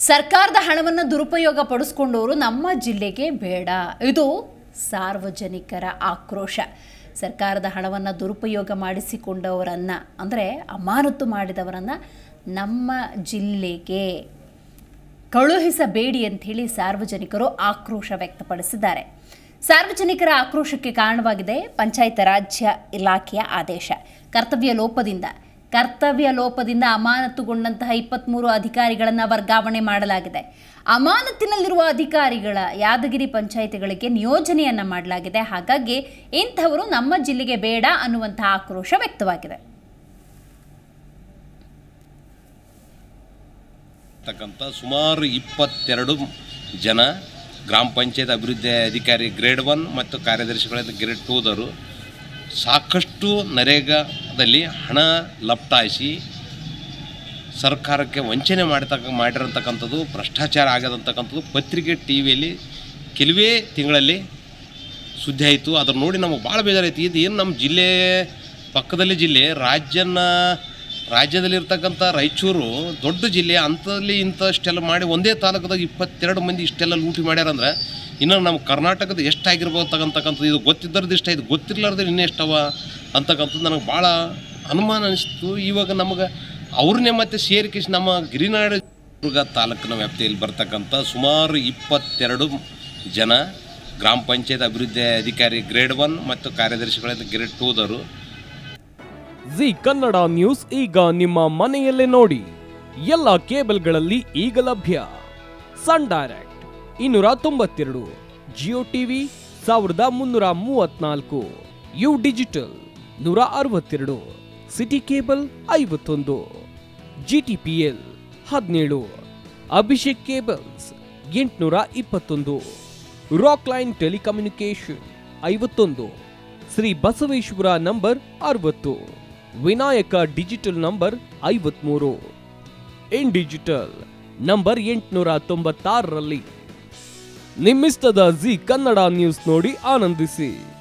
ಸರ್ಕಾರದ ಹಣವನ್ನು ದುರುಪಯೋಗ ಪಡಿಸ್ಕೊಂಡವರು ನಮ್ಮ ಜಿಲ್ಲೆಗೆ ಬೇಡ ಇದು ಸಾರ್ವಜನಿಕರ ಆಕ್ರೋಶ ಸರ್ಕಾರದ ಹಣವನ್ನು ದುರುಪಯೋಗ ಮಾಡಿಸಿಕೊಂಡವರನ್ನು ಅಂದರೆ ಅಮಾನತು ಮಾಡಿದವರನ್ನು ನಮ್ಮ ಜಿಲ್ಲೆಗೆ ಕಳುಹಿಸಬೇಡಿ ಅಂಥೇಳಿ ಸಾರ್ವಜನಿಕರು ಆಕ್ರೋಶ ವ್ಯಕ್ತಪಡಿಸಿದ್ದಾರೆ ಸಾರ್ವಜನಿಕರ ಆಕ್ರೋಶಕ್ಕೆ ಕಾರಣವಾಗಿದೆ ಪಂಚಾಯತ್ ರಾಜ್ಯ ಇಲಾಖೆಯ ಆದೇಶ ಕರ್ತವ್ಯ ಲೋಪದಿಂದ ಕರ್ತವ್ಯ ಲೋಪದಿಂದ ಅಮಾನತುಗೊಂಡಂತಹ ಇಪ್ಪತ್ತ್ಮೂರು ಅಧಿಕಾರಿಗಳನ್ನು ವರ್ಗಾವಣೆ ಮಾಡಲಾಗಿದೆ ಅಮಾನತಿನಲ್ಲಿರುವ ಅಧಿಕಾರಿಗಳ ಯಾದಗಿರಿ ಪಂಚಾಯಿತಿಗಳಿಗೆ ನಿಯೋಜನೆಯನ್ನು ಮಾಡಲಾಗಿದೆ ಹಾಗಾಗಿ ಇಂಥವರು ನಮ್ಮ ಜಿಲ್ಲೆಗೆ ಬೇಡ ಅನ್ನುವಂತಹ ಆಕ್ರೋಶ ವ್ಯಕ್ತವಾಗಿದೆ ತಕ್ಕಂಥ ಸುಮಾರು ಇಪ್ಪತ್ತೆರಡು ಜನ ಗ್ರಾಮ ಪಂಚಾಯತ್ ಅಭಿವೃದ್ಧಿ ಅಧಿಕಾರಿ ಗ್ರೇಡ್ ಒನ್ ಮತ್ತು ಕಾರ್ಯದರ್ಶಿಗಳಿಂದ ಗ್ರೇಡ್ ಟೂದರು ಸಾಕಷ್ಟು ನರೇಗಾದಲ್ಲಿ ಹಣ ಲಪ್ಟಾಯಿಸಿ ಸರ್ಕಾರಕ್ಕೆ ವಂಚನೆ ಮಾಡ್ತಕ್ಕ ಮಾಡಿರತಕ್ಕಂಥದ್ದು ಭ್ರಷ್ಟಾಚಾರ ಆಗ್ಯದಂತಕ್ಕಂಥದ್ದು ಪತ್ರಿಕೆ ಟಿ ವಿಯಲ್ಲಿ ಕೆಲವೇ ತಿಂಗಳಲ್ಲಿ ಸುದ್ದಿ ಆಯಿತು ಅದನ್ನು ನೋಡಿ ನಮಗೆ ಭಾಳ ಬೇಜಾರಾಯ್ತು ಇದು ಏನು ನಮ್ಮ ಜಿಲ್ಲೆ ಪಕ್ಕದಲ್ಲಿ ಜಿಲ್ಲೆ ರಾಜ್ಯನ ರಾಜ್ಯದಲ್ಲಿರ್ತಕ್ಕಂಥ ರಾಯಚೂರು ದೊಡ್ಡ ಜಿಲ್ಲೆ ಅಂಥಲ್ಲಿ ಇಂಥಷ್ಟೆಲ್ಲ ಮಾಡಿ ಒಂದೇ ತಾಲೂಕದಾಗ ಇಪ್ಪತ್ತೆರಡು ಮಂದಿ ಇಷ್ಟೆಲ್ಲ ಲೂಟಿ ಮಾಡ್ಯಾರಂದ್ರೆ ಇನ್ನು ನಮ್ಮ ಕರ್ನಾಟಕದ ಎಷ್ಟಾಗಿರ್ಬೋದು ತಗಂತಕ್ಕಂಥದ್ದು ಇದು ಗೊತ್ತಿದ್ದರದ್ದು ಇಷ್ಟ ಇದು ಗೊತ್ತಿರ್ಲಾರ್ದು ಇನ್ನೂ ಎಷ್ಟವ ಅಂತಕ್ಕಂಥದ್ದು ನನಗೆ ಭಾಳ ಅನುಮಾನ ಅನಿಸ್ತು ಇವಾಗ ನಮಗೆ ಅವ್ರನ್ನೇ ಮತ್ತೆ ಸೇರಿಕಿಸಿ ನಮ್ಮ ಗಿರಿನಾಡು ದುರ್ಗ ತಾಲೂಕಿನ ವ್ಯಾಪ್ತಿಯಲ್ಲಿ ಬರ್ತಕ್ಕಂಥ ಸುಮಾರು ಇಪ್ಪತ್ತೆರಡು ಜನ ಗ್ರಾಮ ಪಂಚಾಯತ್ ಅಭಿವೃದ್ಧಿ ಅಧಿಕಾರಿ ಗ್ರೇಡ್ ಒನ್ ಮತ್ತು ಕಾರ್ಯದರ್ಶಿಗಳಿಂದ ಗ್ರೇಡ್ ಟೂದರು ಜಿ ಕನ್ನಡ ನ್ಯೂಸ್ ಈಗ ನಿಮ್ಮ ಮನೆಯಲ್ಲೇ ನೋಡಿ ಎಲ್ಲ ಕೇಬಲ್ಗಳಲ್ಲಿ ಈಗ ಲಭ್ಯ ಸನ್ ಡೈರೆಕ್ಟ್ ಇನ್ನೂರ ತೊಂಬತ್ತೆರಡು ಜಿಯೋ ಟಿವಿ ಸಾವಿರದ ಮುನ್ನೂರ ಮೂವತ್ನಾಲ್ಕು ಯು ಡಿಜಿಟಲ್ ನೂರ ಅರವತ್ತೆರಡು ಸಿಟಿ ಕೇಬಲ್ ಐವತ್ತೊಂದು ಜಿಟಿಪಿಎಲ್ ಹದಿನೇಳು ಅಭಿಷೇಕ್ ಕೇಬಲ್ಸ್ ಎಂಟುನೂರ ಇಪ್ಪತ್ತೊಂದು ರಾಕ್ ಲೈನ್ ಟೆಲಿಕಮ್ಯುನಿಕೇಶನ್ ಐವತ್ತೊಂದು ಶ್ರೀ ಬಸವೇಶ್ವರ ನಂಬರ್ ಅರವತ್ತು ವಿನಾಯಕ ಡಿಜಿಟಲ್ ನಂಬರ್ ಐವತ್ಮೂರು ಇನ್ ಡಿಜಿಟಲ್ ನಂಬರ್ ಎಂಟುನೂರ ತೊಂಬತ್ತಾರರಲ್ಲಿ ನಿಮ್ಮಿಸ್ತದ ಜಿ ಕನ್ನಡ ನ್ಯೂಸ್ ನೋಡಿ ಆನಂದಿಸಿ